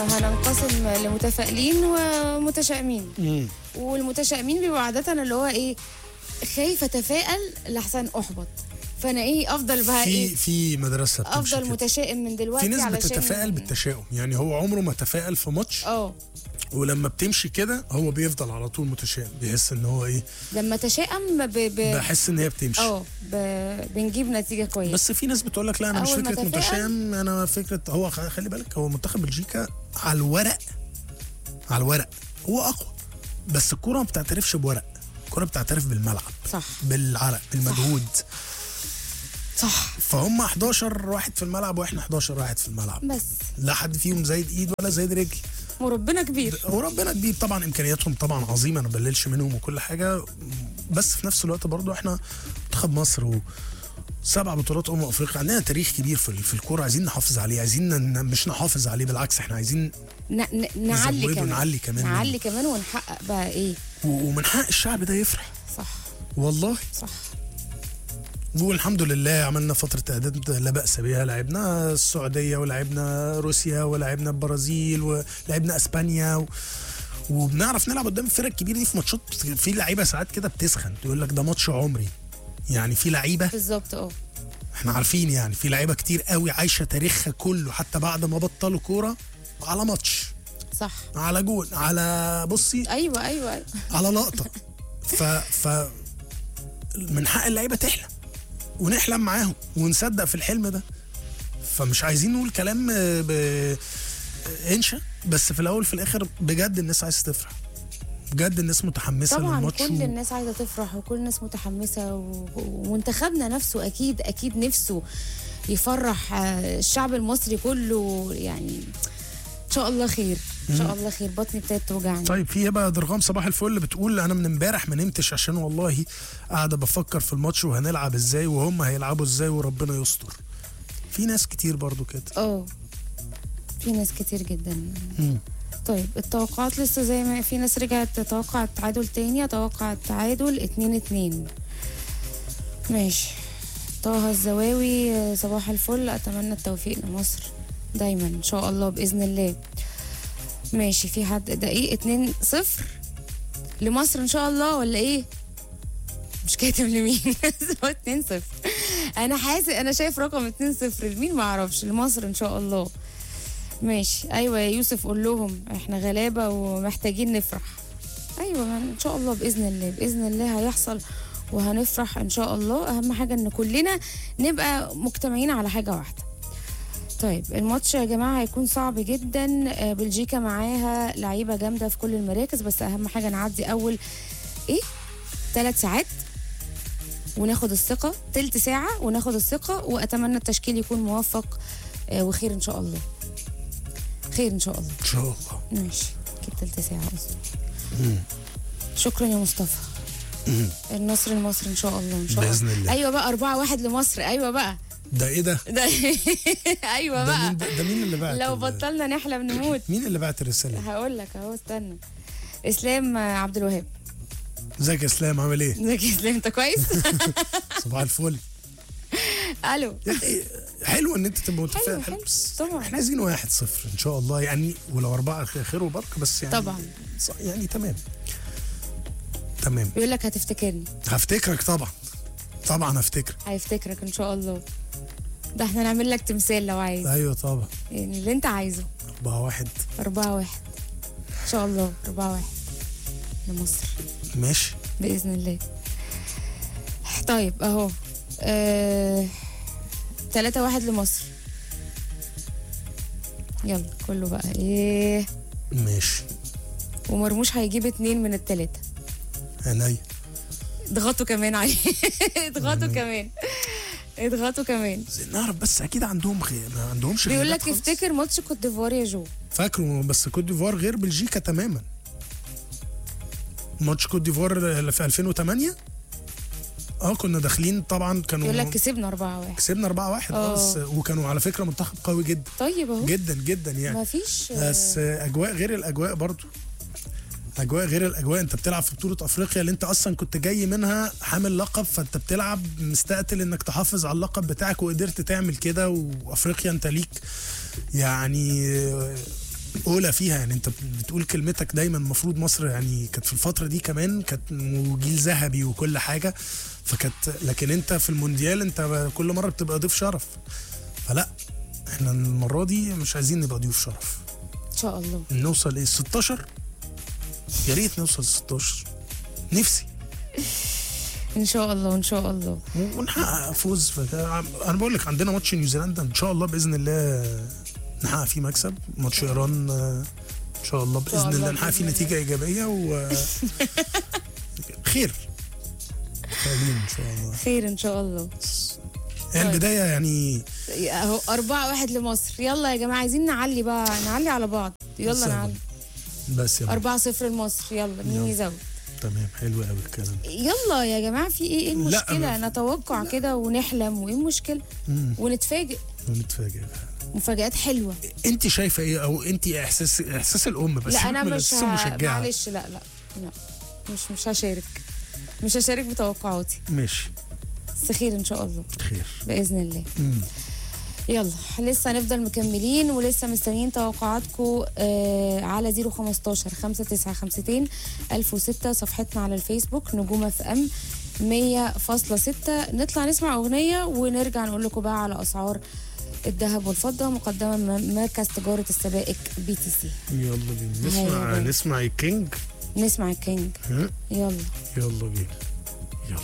هننقسم لمتفائلين ومتشائمين مم. والمتشائمين بيبقوا عادة اللي هو ايه خايف اتفائل لحسن احبط فانا ايه افضل بقى في ايه في مدرسه بتمشي افضل كده. متشائم من دلوقتي في ناس علشان بتتفائل بالتشاؤم يعني هو عمره ما تفائل في ماتش اه ولما بتمشي كده هو بيفضل على طول متشائم بيحس ان هو ايه لما تشائم ب... ب... بحس ان هي بتمشي اه ب... بنجيب نتيجة كويسة بس في ناس بتقول لك لا انا مش أول ما فكره تفائل- متشائم انا فكره هو خ- خلي بالك هو منتخب بلجيكا على الورق على الورق هو اقوى بس الكوره ما بتعترفش بورق الكوره بتعترف بالملعب صح بالعرق بالمجهود صح فهم 11 واحد في الملعب واحنا 11 واحد في الملعب بس لا حد فيهم زايد ايد ولا زايد رجل وربنا كبير وربنا كبير طبعا امكانياتهم طبعا عظيمه انا ما بقللش منهم وكل حاجه بس في نفس الوقت برضو احنا منتخب مصر و سبع بطولات امم افريقيا عندنا تاريخ كبير في في الكوره عايزين نحافظ عليه عايزين ن- مش نحافظ عليه بالعكس احنا عايزين ن... ن... نعلي نزوده كمان ونعلي كمان نعلي كمان ونحقق بقى ايه و- ومن حق الشعب ده يفرح صح والله صح والحمد لله عملنا فترة إعداد لا بأس بها لعبنا السعودية ولعبنا روسيا ولعبنا البرازيل ولعبنا أسبانيا و... وبنعرف نلعب قدام الفرق الكبيرة دي في ماتشات في لعيبة ساعات كده بتسخن تقول لك ده ماتش عمري يعني في لعيبة بالظبط اه احنا عارفين يعني في لعيبة كتير قوي عايشة تاريخها كله حتى بعد ما بطلوا كورة على ماتش صح على جول على بصي ايوه ايوه ايوه على لقطه ف ف من حق اللعيبه تحلم ونحلم معاهم ونصدق في الحلم ده فمش عايزين نقول كلام آه، ب انشا بس في الاول في الاخر بجد الناس عايزه تفرح بجد الناس متحمسه طبعا للماتش كل و- الناس عايزه تفرح وكل الناس متحمسه و- ومنتخبنا نفسه اكيد اكيد نفسه يفرح آه، الشعب المصري كله يعني ان شاء الله خير ان شاء الله خير بطني ابتدت توجعني طيب في هبه درغام صباح الفل بتقول انا من امبارح ما نمتش عشان والله قاعده بفكر في الماتش وهنلعب ازاي وهم هيلعبوا ازاي وربنا يستر في ناس كتير برضو كده اه في ناس كتير جدا مم. طيب التوقعات لسه زي ما في ناس رجعت تتوقع التعادل تاني اتوقع التعادل اتنين اتنين ماشي طه الزواوي آه، صباح الفل اتمنى التوفيق لمصر دايما ان شاء الله باذن الله ماشي في حد ده ايه اتنين صفر لمصر ان شاء الله ولا ايه مش كاتب لمين هو اتنين صفر انا حاسس انا شايف رقم اتنين صفر لمين ما اعرفش لمصر ان شاء الله ماشي ايوه يا يوسف قول لهم احنا غلابه ومحتاجين نفرح ايوه ما ان شاء الله باذن الله باذن الله هيحصل وهنفرح ان شاء الله اهم حاجه ان كلنا نبقى مجتمعين على حاجه واحده طيب الماتش يا جماعه هيكون صعب جدا آه، بلجيكا معاها لعيبه جامده في كل المراكز بس اهم حاجه نعدي اول ايه ثلاث ساعات وناخد الثقه تلت ساعه وناخد الثقه واتمنى التشكيل يكون موفق آه، وخير ان شاء الله خير ان شاء الله ان شاء الله ماشي كده تلت ساعة أصلا شكرا يا مصطفى النصر لمصر ان شاء الله ان شاء بإذن الله. ايوه بقى أربعة واحد لمصر ايوه بقى ده ايه ده ده ايوه ده بقى مين ده, ده مين اللي بعت لو ال- بطلنا نحلم نموت مين اللي بعت الرساله هقول لك اهو استنى اسلام عبد الوهاب ازيك يا اسلام عامل ايه ازيك يا اسلام انت كويس صباح الفل الو يا أخي، حلو ان انت تبقى متفائل حلو، بس طبعا. احنا عايزين واحد صفر ان شاء الله يعني ولو اربعه خ- خير وبركه بس يعني طبعا. ص- يعني تمام تمام بيقول لك هتفتكرني هفتكرك طبعا طبعا هفتكرك هيفتكرك ان شاء الله ده احنا نعمل لك تمثال لو عايز ايوه طبعا يعني اللي انت عايزه اربعه واحد أربعة واحد إن شاء الله أربعة واحد لمصر ماشي بإذن الله طيب أهو آه... تلاتة واحد لمصر يلا كله بقى إيه ماشي ومرموش هيجيب اتنين من التلاتة عينيا اضغطوا كمان عليه اضغطوا كمان اضغطوا كمان عايزين نعرف بس اكيد عندهم غير ما عندهمش بيقول غيابات لك خالص. افتكر ماتش كوت ديفوار يا جو فاكره بس كوت ديفوار غير بلجيكا تماما ماتش كوت ديفوار اللي في 2008 اه كنا داخلين طبعا كانوا بيقول لك كسبنا أربعة واحد كسبنا 4 1 آه. بس وكانوا على فكره منتخب قوي جدا طيب أهو جدا جدا يعني مفيش بس اجواء غير الاجواء برضو اجواء غير الاجواء انت بتلعب في بطوله افريقيا اللي انت اصلا كنت جاي منها حامل لقب فانت بتلعب مستقتل انك تحافظ على اللقب بتاعك وقدرت تعمل كده وافريقيا انت ليك يعني اولى فيها يعني انت بتقول كلمتك دايما المفروض مصر يعني كانت في الفتره دي كمان كانت جيل ذهبي وكل حاجه فكانت لكن انت في المونديال انت كل مره بتبقى ضيف شرف فلا احنا المره دي مش عايزين نبقى ضيوف شرف ان شاء الله نوصل ايه 16 يا ريت نوصل 16 نفسي ان شاء الله ان شاء الله ونحقق فوز ف- انا بقول لك عندنا ماتش نيوزيلندا ان شاء الله باذن الله نحقق فيه مكسب ماتش ايران آه، ان شاء الله شاء باذن الله الله نحقق فيه بإذن نتيجه ايجابيه و خير خيرين ان شاء الله خير ان شاء الله هي البدايه يعني اهو أربعة واحد لمصر يلا يا جماعة عايزين نعلي بقى نعلي على بعض يلا سبعة. نعلي بس يا بابا. أربعة صفر لمصر يلا مين يلا. يزود تمام حلو قوي الكلام يلا يا جماعة في ايه ايه لا، المشكلة ما- نتوقع كده ونحلم وايه المشكلة مم. ونتفاجئ ونتفاجئ مفاجآت حلوة انت شايفه ايه او انت احساس احساس الام بس لا سيبك انا من مش الإحساس ه... المشجعة. معلش لا لا لا مش مش هشارك مش هشارك بتوقعاتي ماشي بس خير ان شاء الله خير باذن الله مم. يلا لسه هنفضل مكملين ولسه مستنيين توقعاتكم آه على 015 5952 1006 صفحتنا على الفيسبوك نجوم اف ام 100.6 نطلع نسمع اغنيه ونرجع نقول لكم بقى على اسعار الذهب والفضه مقدمه من مركز تجاره السبائك بي تي سي يلا بينا نسمع هيا. نسمع الكينج نسمع الكينج ها؟ يلا يلا بينا